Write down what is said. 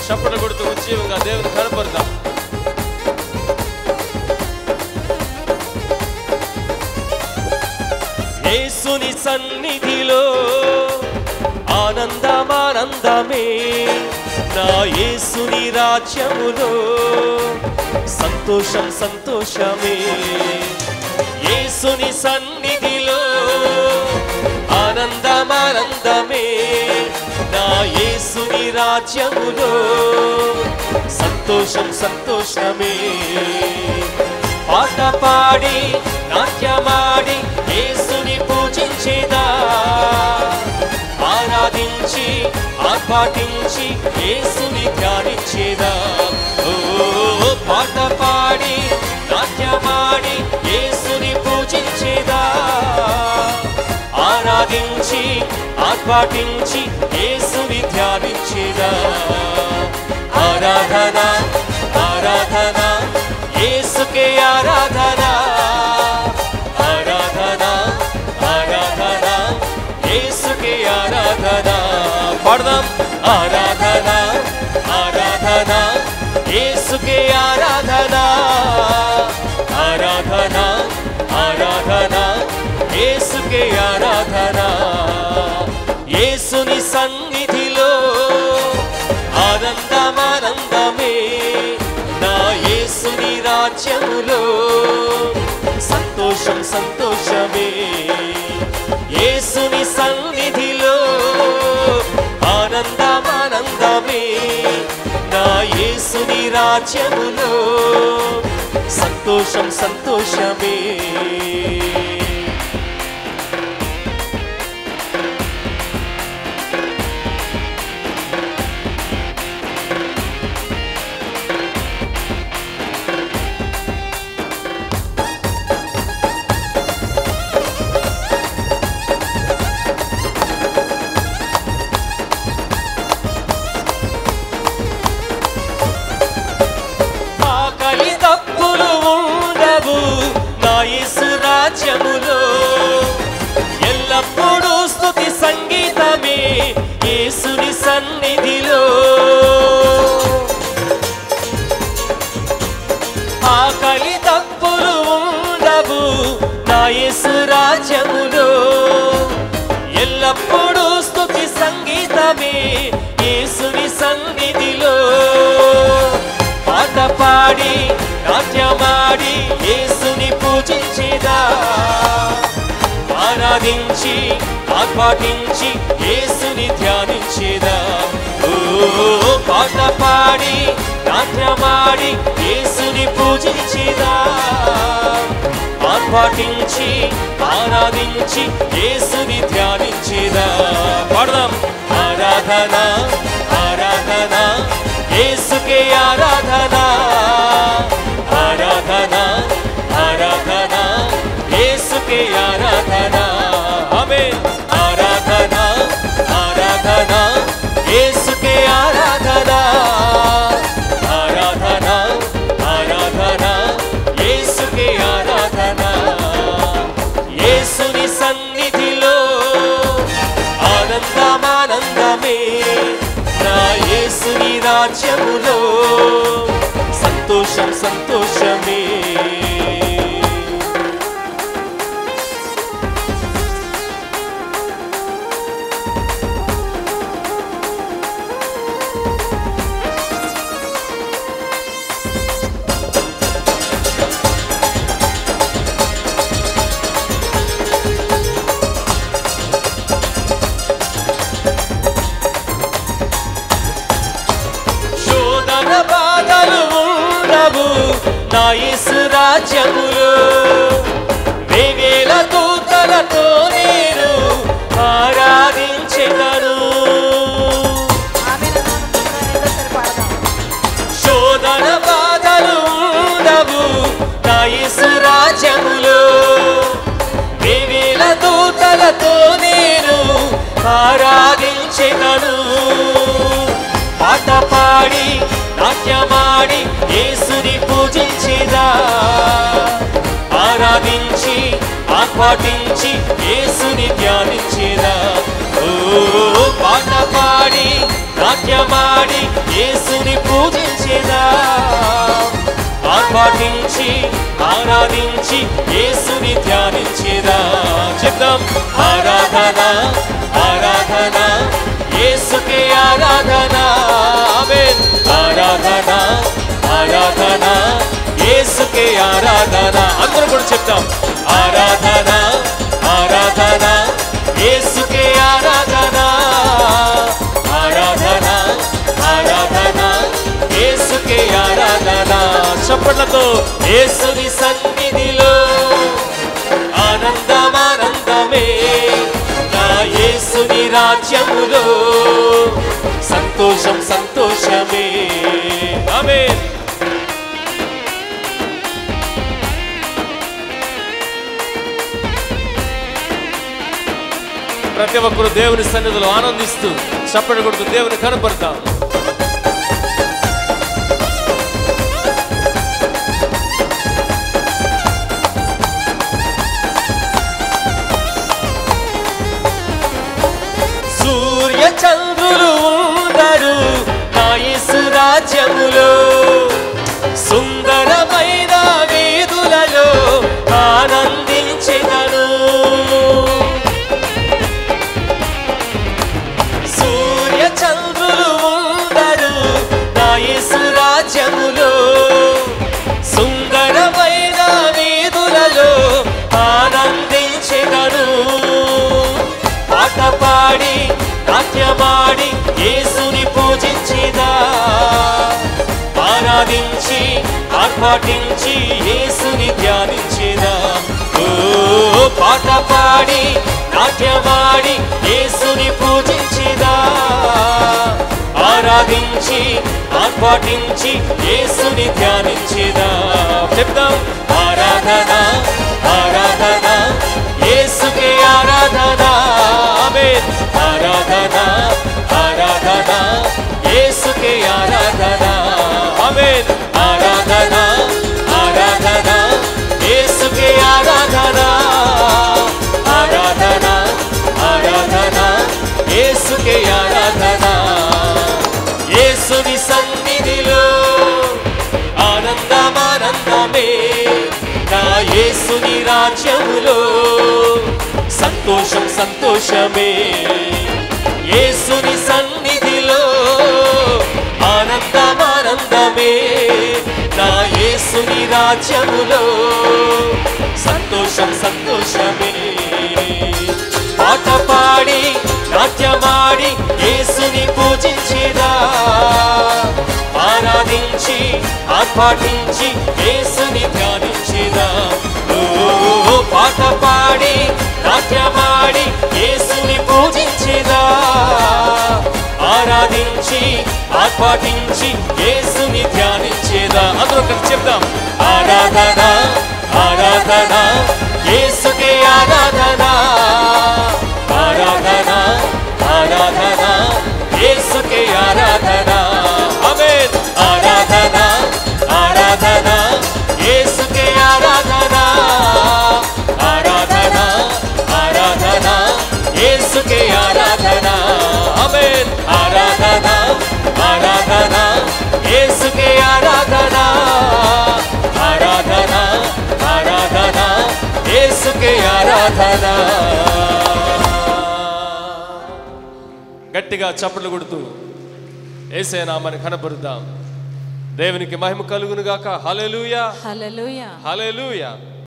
చప్పట్లు కొడుతూ ఉజ్జీవంగా దేవుని కనపడతాం యేసుని సన్నిధిలో ఆనందమానందమే నా యేసుని రాజ్యములో సంతోషం సంతోషమే యేసుని సన్నిధిలో ఆనందమానందమే నా యేసుని రాజ్యములో సంతోషం సంతోషమే పాట పాడి నాట్యమాడి యేసుని పూజించేదా ఆరాధించి ఆర్పాటించి యేసుని ధ్యానించేదా ఓ పాట పాడి నాట్యమాడి యేసుని పూజించేదా ఆరాధించి ఆర్పాటించి యేసుని ధ్యానించేదా ఆరాధన ఆరాధన యేసుకే ఆరాధన ఆరాధన ఆరాధన యేసుకే ఆరాధన పడదాం ఆరాధన ఆరాధన యేసుకే ఆరాధన ఆరాధన ఆరాధన యేసుకే ఆరాధన యేసుని సన్నిధిలో ఆనందమానందమే నా యేసుని రాజ్యములో సంతోషం సంతోషమే యేసుని సన్నిధిలో ఆనందమానందమే నా యేసుని రాజ్యములో సంతోషం సంతోషమే ఆకలి తప్పులు ఉండవు నా యేసు రాజ్యములో ఎల్లప్పుడూ స్తుతి సంగీతమే యేసుని సన్నిధిలో ఆకలి తప్పులు ఉండవు నా యేసు రాజ్యములో ఎల్లప్పుడూ స్తుతి సంగీతమే యేసుని సన్నిధిలో పాట పాడి నాట్యమాడి యేసుని పూజించేదా ఆరాధించి ఆర్పాటించి యేసుని ధ్యానించేదా ఓ పాట పాడి నాట్యమాడి యేసుని పూజించేదా ఆర్పాటించి ఆరాధించి యేసుని ధ్యానించేదా పడదాం ఆరాధన ఆరాధన యేసుకే ఆరాధన ఆరాధన ఆరాధన యేసుకే ఆరాధన ఆమె ఆరాధన ఆరాధన యేసుకే ఆరాధన ఆరాధన ఆరాధన యేసుకే ఆరాధన యేసుని సన్నిధిలో ఆనందమానందమే నా యేసుని రాజ్యములో సంతోషం సంతోషమే శోధన బాధలు ఉండవు నా యేసు రాజ్యములో వేవేల దూతలతో నేను ఆరాధించెదను ఆమెను రెండోసారి పాడదాం శోధన బాధలు ఉండవు నా యేసు రాజ్యములో వేవేల దూతలతో నేను ఆరాధించెదను పాట పాడి నాట్యమాడి యేసుని పూజించేదా ఆరాధించి ఆర్పాటించి యేసుని ధ్యానించేదా ఓ పాట పాడి నాట్య నాట్యమాడి యేసుని పూజించేదా ఆర్భాటించి ఆరాధించి యేసుని ధ్యానించేదా చెప్దాం ఆరాధన ఆరాధన యేసుకే ఆరాధన ఆమేన్ ఆరాధన ఆరాధన యేసుకే ఆరాధన అందరూ కూడా చెప్తాం ఆరాధన ఆరాధన యేసుకే ఆరాధన ఆరాధన ఆరాధన యేసుకే ఆరాధన చప్పట్లతో యేసుని సన్నిధిలో ఆనందమానందమే నా యేసుని రాజ్యములో సంతోషం సంతోషమే ఆమేన్ ప్రతి ఒక్కరు దేవుని సన్నిధిలో ఆనందిస్తూ చప్పటి కొడుతూ దేవుని కనపడతాం సూర్య చంద్రులు ఉండరు నా యేసు రాజ్యములో సుందరమైన వీధులలో ఆనందించెదను సూర్య చంద్రులు ఉండరు నా యేసు రాజ్యములో సుందరమైన వీధులలో ఆనందించెదను పాట పాడి నాట్యమాడి యేసుని పూజించేదా ఆరాధించి ఆర్భాటించి యేసుని ధ్యానించేదా ఓ పాట పాడి నాట్యమాడి యేసుని పూజించేదా ఆరాధించి ఆర్భాటించి యేసుని ధ్యానించేదా చెప్దాం ఆరాధన ఆరాధన యేసుకే ఆరాధన ఆమేన్ ఆరాధన ఆరాధన యేసుకే ఆరాధన ఆమేన్ ఆరాధన ఆరాధన యేసుకే ఆరాధన ఆరాధన ఆరాధన యేసుకే ఆరాధన యేసుని సన్నిధిలో ఆనందమానందమే నా యేసుని రాజ్యములో సంతోషం సంతోషమే యేసుని సన్నిధిలో ఆనందమానందమే నా యేసుని రాజ్యములో సంతోషం సంతోషమే పాట పాడి నాట్యమాడి యేసుని పూజించేదా ఆరాధించి ఆర్భాటించి యేసుని ధ్యానించేదా ఓ పాట పాడి నాట్యమాడి యేసుని పూజించేదా ఆరాధించి ఆర్భాటించి యేసుని ధ్యానించేదా అందరూ కలిసి చెప్దాం ఆరాధన ఆరాధన యేసుకే ఆరాధన ఆరాధన ఆరాధన యేసుకే ఆరాధన ఆమేన్ ఆరాధన ఆరాధన యేసుకే ఆరాధన ఆరాధన ఆరాధన యేసుకే ఆరాధన ఆమేన్ ఆరాధన ఆరాధన యేసుకే ఆరాధన ఆరాధన ఆరాధన యేసుకే ఆరాధన గట్టిగా చప్పట్లు కొడుతూ ఏసే నామని కనపరుద్దాం దేవునికి మహిమ కలుగును గాక హల్లెలూయా హల్లెలూయా హల్లెలూయా